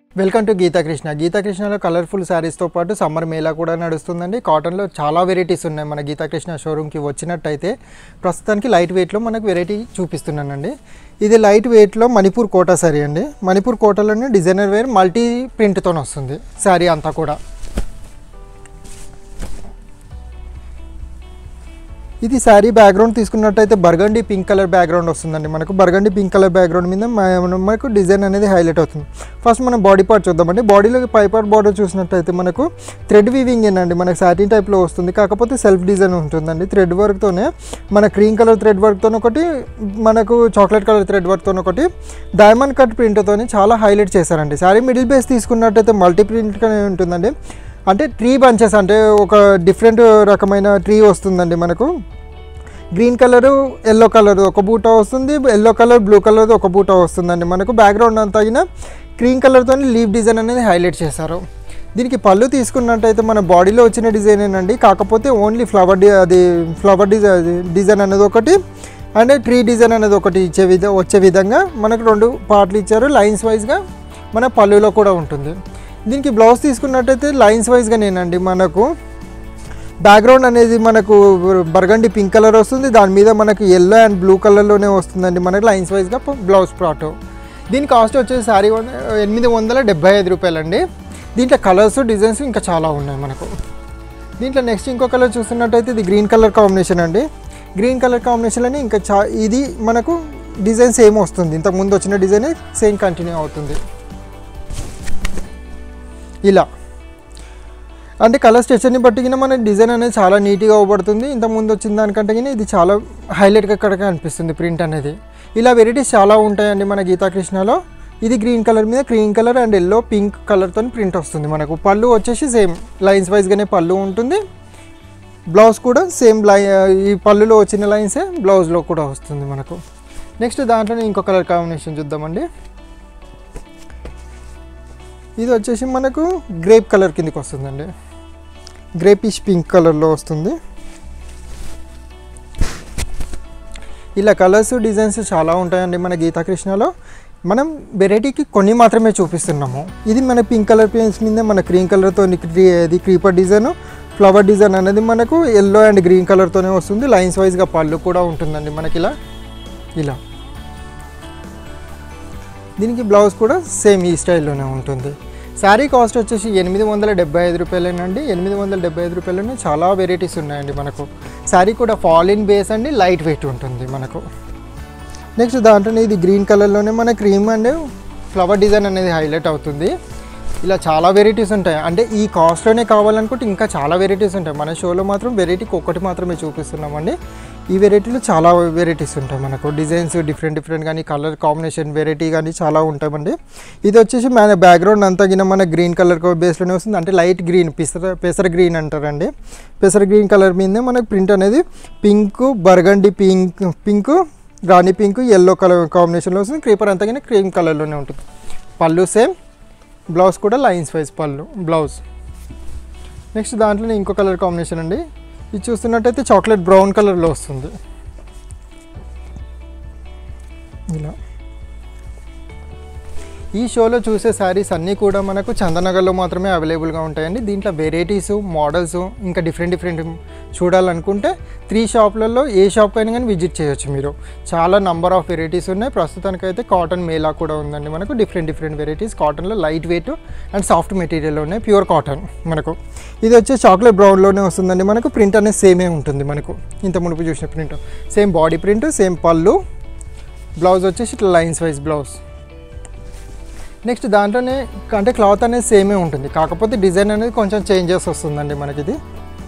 welcome to Geethakrishna గీతాకృష్ణలో colourful శారీస్తో పాటు సమ్మర్ మేళా కూడా నడుస్తుందండి కాటన్లో చాలా వెరైటీస్ ఉన్నాయి మన గీతాకృష్ణ షోరూమ్కి వచ్చినట్టయితే ప్రస్తుతానికి లైట్ వెయిట్లో మనకు వెరైటీ చూపిస్తున్నానండి ఇది లైట్ వెయిట్లో మణిపూర్ కోటా శారీ అండి మణిపూర్ కోటాలోనే డిజైనర్ వేర్ మల్టీ ప్రింట్తో వస్తుంది శారీ అంతా కూడా ఇది శారీ బ్యాక్గ్రౌండ్ తీసుకున్నట్టయితే బర్గండి పింక్ కలర్ బ్యాక్గ్రౌండ్ వస్తుందండి మనకు బర్గండి పింక్ కలర్ బ్యాక్గ్రౌండ్ మీద మ- మనకు డిజైన్ అనేది హైలైట్ అవుతుంది ఫస్ట్ మనం బాడీ పార్ట్ చూద్దామండి బాడీలో పై పార్ట్ బార్డర్ చూసినట్టయితే మనకు థ్రెడ్ వీవింగ్ ఏనండి మనకు సాటిన్ టైప్లో వస్తుంది కాకపోతే సెల్ఫ్ డిజైన్ ఉంటుందండి థ్రెడ్ వర్క్తోనే మన క్రీమ్ కలర్ థ్రెడ్ వర్క్తో ఒకటి మనకు చాక్లెట్ కలర్ థ్రెడ్ వర్క్తో ఒకటి డైమండ్ కట్ ప్రింట్తో చాలా హైలైట్ చేశారండి శారీ మిడిల్ బేస్ తీసుకున్నట్టయితే మల్టీ ప్రింట్గానే ఉంటుందండి అంటే ట్రీ బంచెస్ అంటే ఒక డిఫరెంట్ రకమైన ట్రీ వస్తుందండి మనకు గ్రీన్ కలర్ ఎల్లో కలర్ ఒక బూట వస్తుంది ఎల్లో కలర్ బ్లూ కలర్ ఒక బూట వస్తుందండి మనకు బ్యాక్గ్రౌండ్ అంతా అయినా క్రీమ్ కలర్తో లీవ్ డిజైన్ అనేది హైలైట్ చేశారు దీనికి పళ్ళు తీసుకున్నట్టయితే మన బాడీలో వచ్చిన డిజైన్ అండి కాకపోతే ఓన్లీ ఫ్లవర్ డి అది ఫ్లవర్ డిజైన్ డిజైన్ అనేది ఒకటి అండ్ ట్రీ డిజైన్ అనేది ఒకటి ఇచ్చే విధ వచ్చే విధంగా మనకు రెండు పార్ట్లు ఇచ్చారు లైన్స్ వైజ్గా మన పళ్ళులో కూడా ఉంటుంది దీనికి బ్లౌజ్ తీసుకున్నట్టయితే లైన్స్ వైజ్గా నేనండి మనకు బ్యాక్గ్రౌండ్ అనేది మనకు బర్గండి పింక్ కలర్ వస్తుంది దాని మీద మనకు ఎల్లో అండ్ బ్లూ కలర్లోనే వస్తుందండి మనకు లైన్స్ వైజ్గా బ్లౌజ్ ప్లాట్ దీని కాస్ట్ వచ్చేసి శారీ ఎనిమిది వందల డెబ్బై ఐదు రూపాయలండి దీంట్లో కలర్స్ డిజైన్స్ ఇంకా చాలా ఉన్నాయి మనకు దీంట్లో నెక్స్ట్ ఇంకో కలర్ చూస్తున్నట్టయితే ఇది గ్రీన్ కలర్ కాంబినేషన్ అండి గ్రీన్ కలర్ కాంబినేషన్లోనే ఇంకా చా ఇది మనకు డిజైన్ సేమ్ వస్తుంది ఇంతకు ముందు వచ్చిన డిజైన్ సేమ్ కంటిన్యూ అవుతుంది ఇలా అంటే కలర్ స్ట్రెచర్ని బట్టి కింద మన డిజైన్ అనేది చాలా నీట్గా అవబడుతుంది ఇంత ముందు వచ్చిన దానికంటే కింద ఇది చాలా హైలైట్గా ఇక్కడ అనిపిస్తుంది ప్రింట్ అనేది ఇలా వెరైటీస్ చాలా ఉంటాయండి మన గీతాకృష్ణలో ఇది గ్రీన్ కలర్ మీద cream colour and yellow pink కలర్తో ప్రింట్ వస్తుంది మనకు పళ్ళు వచ్చేసి సేమ్ లైన్స్ వైజ్గానే పళ్ళు ఉంటుంది బ్లౌజ్ కూడా సేమ్ లై ఈ పళ్ళులో వచ్చిన లైన్సే బ్లౌజ్లో కూడా వస్తుంది మనకు నెక్స్ట్ దాంట్లోనే ఇంకో కలర్ కాంబినేషన్ చూద్దామండి ఇది వచ్చేసి మనకు గ్రేప్ కలర్ కిందకి వస్తుందండి గ్రేపిష్ పింక్ కలర్లో వస్తుంది ఇలా కలర్స్ డిజైన్స్ చాలా ఉంటాయండి మన గీతాకృష్ణలో మనం వెరైటీకి కొన్ని మాత్రమే చూపిస్తున్నాము ఇది మన పింక్ కలర్ పెయింట్స్ మీద మన క్రీమ్ కలర్తో ఇది క్రీపర్ డిజైన్ ఫ్లవర్ డిజైన్ అనేది మనకు ఎల్లో అండ్ గ్రీన్ కలర్తోనే వస్తుంది లైన్స్ వైజ్గా పళ్ళు కూడా ఉంటుందండి మనకి ఇలా ఇలా దీనికి బ్లౌజ్ కూడా సేమ్ ఈ స్టైల్లోనే ఉంటుంది శారీ కాస్ట్ వచ్చేసి ఎనిమిది వందల డెబ్బై ఐదు రూపాయలేనండి ఎనిమిది వందల డెబ్బై ఐదు రూపాయలనే చాలా వెరైటీస్ ఉన్నాయండి మనకు శారీ కూడా ఫాల్ ఇన్ బేస్ అండి లైట్ వెయిట్ ఉంటుంది మనకు నెక్స్ట్ దాంట్లోనే ఇది గ్రీన్ కలర్లోనే మన క్రీమ్ అండ్ ఫ్లవర్ డిజైన్ అనేది హైలైట్ అవుతుంది ఇలా చాలా వెరైటీస్ ఉంటాయి అంటే ఈ కాస్ట్లోనే కావాలనుకుంటే ఇంకా చాలా వెరైటీస్ ఉంటాయి మన షోలో మాత్రం వెరైటీకి ఒక్కటి మాత్రమే చూపిస్తున్నామండి ఈ వెరైటీలో చాలా వెరైటీస్ ఉంటాయి మనకు డిజైన్స్ డిఫరెంట్ డిఫరెంట్ కానీ కలర్ కాంబినేషన్ వెరైటీ కానీ చాలా ఉంటాయండి ఇది వచ్చేసి మన బ్యాక్గ్రౌండ్ అంతా గిన మన గ్రీన్ కలర్ బేస్లోనే వస్తుంది అంటే లైట్ గ్రీన్ పెసర పెసర గ్రీన్ అంటారండి పెసర గ్రీన్ కలర్ మీదే మనకు ప్రింట్ అనేది పింక్ బర్గండి పింక్ పింక్ రాణి పింక్ ఎల్లో కలర్ కాంబినేషన్లో వస్తుంది క్రీపర్ అంతా గిన క్రీమ్ కలర్లోనే ఉంటుంది పళ్ళు సేమ్ బ్లౌజ్ కూడా lines wise pallu blouse next దాంట్లోనే ఇంకో కలర్ కాంబినేషన్ అండి ఇది చూస్తున్నట్టయితే చాక్లెట్ బ్రౌన్ కలర్లో వస్తుంది ఇలా ఈ షోలో చూసే శారీస్ అన్నీ కూడా మనకు చందనగర్లో మాత్రమే అవైలబుల్గా ఉంటాయండి దీంట్లో వెరైటీస్ మోడల్స్ ఇంకా డిఫరెంట్ డిఫరెంట్ చూడాలనుకుంటే త్రీ షాప్లలో ఏ షాప్ అయినా కానీ విజిట్ చేయొచ్చు మీరు చాలా నంబర్ ఆఫ్ వెరైటీస్ ఉన్నాయి ప్రస్తుతానికైతే కాటన్ మేలా కూడా ఉందండి మనకు డిఫరెంట్ డిఫరెంట్ వెరైటీస్ కాటన్లో light weight and soft material ఉన్నాయి ప్యూర్ కాటన్ మనకు ఇది వచ్చి చాక్లెట్ బ్రౌన్లోనే వస్తుందండి మనకు ప్రింట్ అనేది సేమే ఉంటుంది మనకు ఇంత మునుపు చూసిన print same body print same pallu blouse వచ్చేసి ఇట్లా లైన్స్ వైజ్ బ్లౌజ్ నెక్స్ట్ దాంట్లోనే అంటే క్లాత్ అనేది సేమే ఉంటుంది కాకపోతే డిజైన్ అనేది కొంచెం చేంజెస్ వస్తుందండి మనకి ఇది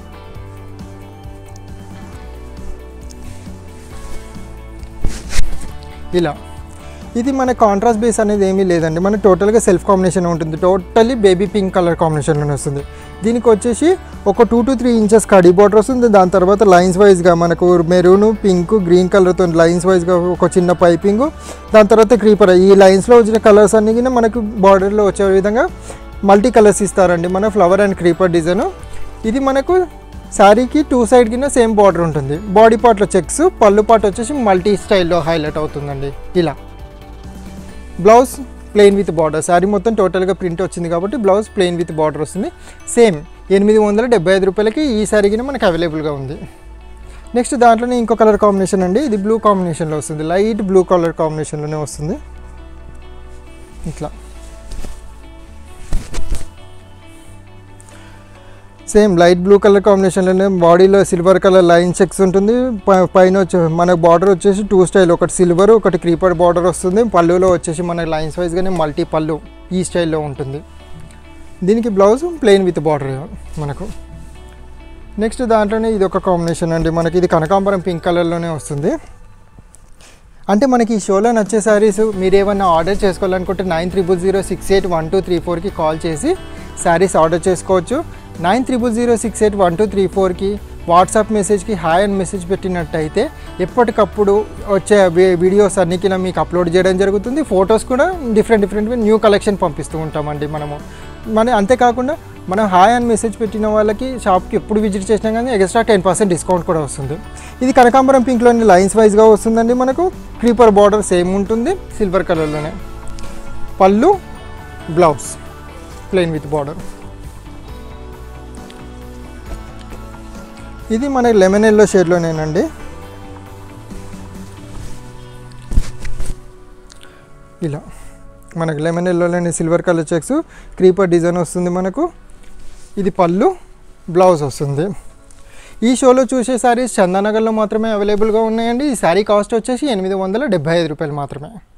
ఇలా ఇది మన కాంట్రాస్ట్ బేస్ అనేది ఏమీ లేదండి మన టోటల్గా సెల్ఫ్ కాంబినేషన్ ఉంటుంది టోటల్లీ బేబీ పింక్ కలర్ కాంబినేషన్లోనే వస్తుంది దీనికి వచ్చేసి ఒక టూ టు త్రీ ఇంచెస్ కడీ బార్డర్ వస్తుంది దాని తర్వాత లైన్స్ వైజ్గా మనకు మెరూన్ పింక్ గ్రీన్ కలర్తో లైన్స్ వైజ్గా ఒక చిన్న పైపింగ్ దాని తర్వాత క్రీపర్ ఈ లైన్స్లో వచ్చిన కలర్స్ అన్ని కూడా మనకు బార్డర్లో వచ్చే విధంగా మల్టీ కలర్స్ ఇస్తారండి మన ఫ్లవర్ అండ్ క్రీపర్ డిజైన్ ఇది మనకు శారీకి టూ సైడ్ కింద సేమ్ బార్డర్ ఉంటుంది బాడీ పార్ట్లో చెక్స్ పళ్ళు పార్ట్ వచ్చేసి మల్టీ స్టైల్లో హైలైట్ అవుతుందండి ఇలా blouse plain with border sari మొత్తం టోటల్గా ప్రింట్ వచ్చింది కాబట్టి బ్లౌజ్ ప్లెయిన్ విత్ బార్డర్ వస్తుంది సేమ్ ఎనిమిది వందల డెబ్బై ఐదు రూపాయలకి ఈ శారీ కింద మనకు అవైలబుల్గా ఉంది నెక్స్ట్ దాంట్లోనే ఇంకో కలర్ కాంబినేషన్ అండి ఇది బ్లూ కాంబినేషన్లో వస్తుంది లైట్ బ్లూ కలర్ కాంబినేషన్లోనే వస్తుంది ఇట్లా సేమ్ లైట్ బ్లూ కలర్ కాంబినేషన్లోనే బాడీలో సిల్వర్ కలర్ లైన్ చెక్స్ ఉంటుంది ప- పైన వచ్చే మన బార్డర్ వచ్చేసి టూ స్టైల్ ఒకటి సిల్వర్ ఒకటి క్రీపర్ బార్డర్ వస్తుంది పళ్ళులో వచ్చేసి మన లైన్స్ వైజ్గానే మల్టీ పళ్ళు ఈ స్టైల్లో ఉంటుంది దీనికి బ్లౌజ్ ప్లెయిన్ విత్ బార్డర్ మనకు నెక్స్ట్ దాంట్లోనే ఇది ఒక కాంబినేషన్ అండి మనకి ఇది కనకాంబరం పింక్ కలర్లోనే వస్తుంది అంటే మనకి ఈ షోలో నచ్చే శారీస్ మీరు ఏమన్నా ఆర్డర్ చేసుకోవాలనుకుంటే nine triple zero six eight one two three ఫోర్కి కాల్ చేసి శారీస్ ఆర్డర్ చేసుకోవచ్చు nine triple zero six eight one two three ఫోర్కి వాట్సాప్ మెసేజ్కి హాయ్ అని మెసేజ్ పెట్టినట్టయితే ఎప్పటికప్పుడు వచ్చే వీ- వీడియోస్ అన్నిటికీ మీకు అప్లోడ్ చేయడం జరుగుతుంది ఫొటోస్ కూడా డిఫరెంట్ డిఫరెంట్ న్యూ కలెక్షన్ పంపిస్తూ ఉంటామండి మనము మన అంతేకాకుండా మనం హాయ్ అని మెసేజ్ పెట్టిన వాళ్ళకి షాప్కి ఎప్పుడు విజిట్ చేసినా కానీ ఎక్స్ట్రా టెన్ పర్సెంట్ డిస్కౌంట్ కూడా వస్తుంది ఇది కనకాంబరం పింక్లోని లైన్స్ వైజ్గా వస్తుందండి మనకు క్రీపర్ బార్డర్ సేమ్ ఉంటుంది సిల్వర్ కలర్లోనే pallu blouse plain with border ఇది మన లెమన్ ఎల్లో షేడ్లోనేనండి ఇలా మనకు లెమన్ ఎల్లోలోని silver colour checks creeper design వస్తుంది మనకు ఇది పళ్ళు బ్లౌజ్ వస్తుంది ఈ షోలో చూసే శారీస్ చందానగర్లో మాత్రమే అవైలబుల్గా ఉన్నాయండి ఈ శారీ కాస్ట్ వచ్చేసి ఎనిమిది వందల డెబ్బై ఐదు రూపాయలు మాత్రమే